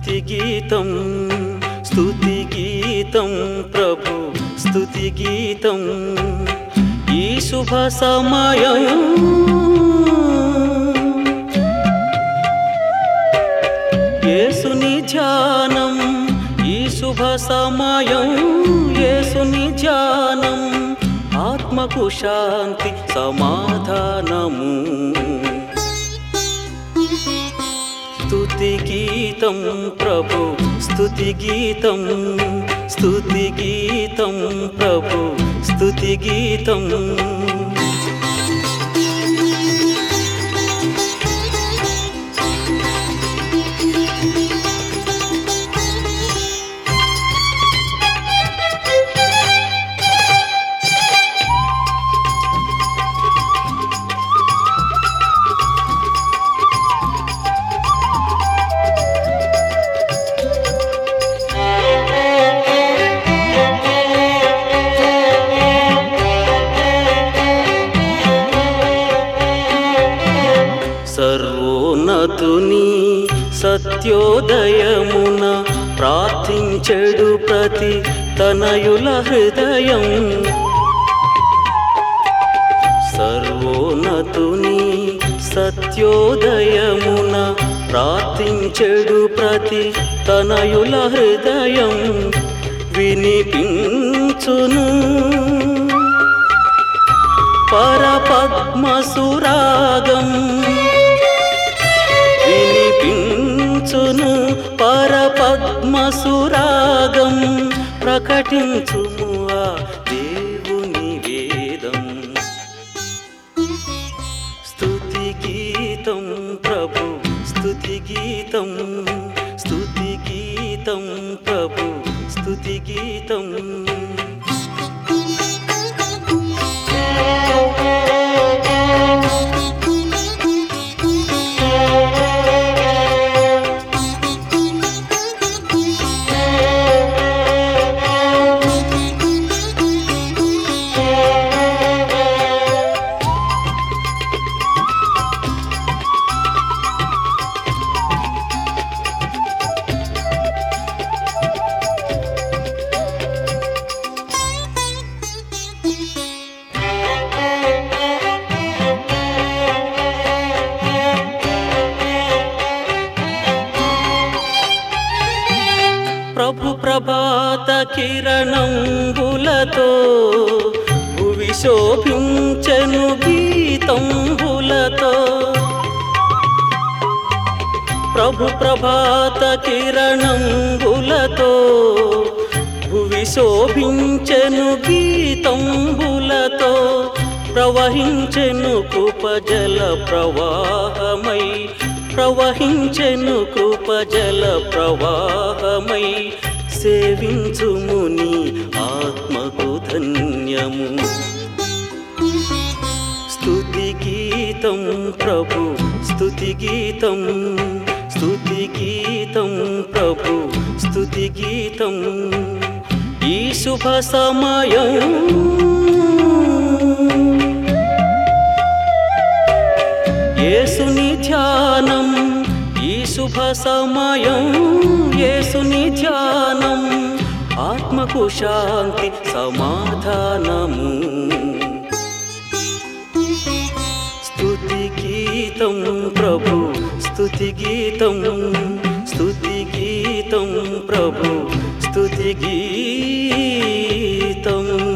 స్తుతి గీతం స్తుతి గీతం ప్రభు స్తుతి గీతం ఈ శుభ సమయం యేసుని ధ్యానం ఈ శుభ సమయం యేసుని ధ్యానం ఆత్మకు శాంతి సమాధానము స్తుతి గీతం ప్రభు స్తుతి గీతం స్తుతి గీతం ప్రభు స్తుతి గీతం సర్వోన్నతుని సత్యోదయమున ప్రార్థించెడు ప్రతి తనయుల హృదయం సర్వోన్నతుని సత్యోదయమున ప్రార్థించెడు ప్రతి తనయుల హృదయం వినిపించును పరపద్మసురాగం వినిపించును పరపద్మసురాగం ప్రకటించుము ఆ దేవుని వేదం స్తుతి గీతం ప్రభు స్తుతి గీతం స్తుతి గీతం ప్రభు స్తుతి గీతం ప్రభు ప్రభాత కిరణంబులతో భువి శోభించెను గీతంబులతో ప్రభు ప్రభాత కిరణంబులతో భువి శోభించెను గీతంబులతో ప్రవహించెను కృపజల ప్రవాహమై ప్రవహించెను కృపజల ప్రవాహమై సేవించుముని ఆత్మకు ధన్యము స్తుతి గీతం ప్రభు స్తుతి గీతం స్తుతి గీతం ప్రభు స్తుతి గీతం ఈ శుభ సమయం యేసుని ధ్యానం ఈ శుభ సమయం యేసుని ధ్యానం ఆత్మకు శాంతి సమాధానము స్తుతి గీతం ప్రభు స్తుతి గీతం స్తుతి గీతం ప్రభు స్తుతి గీతం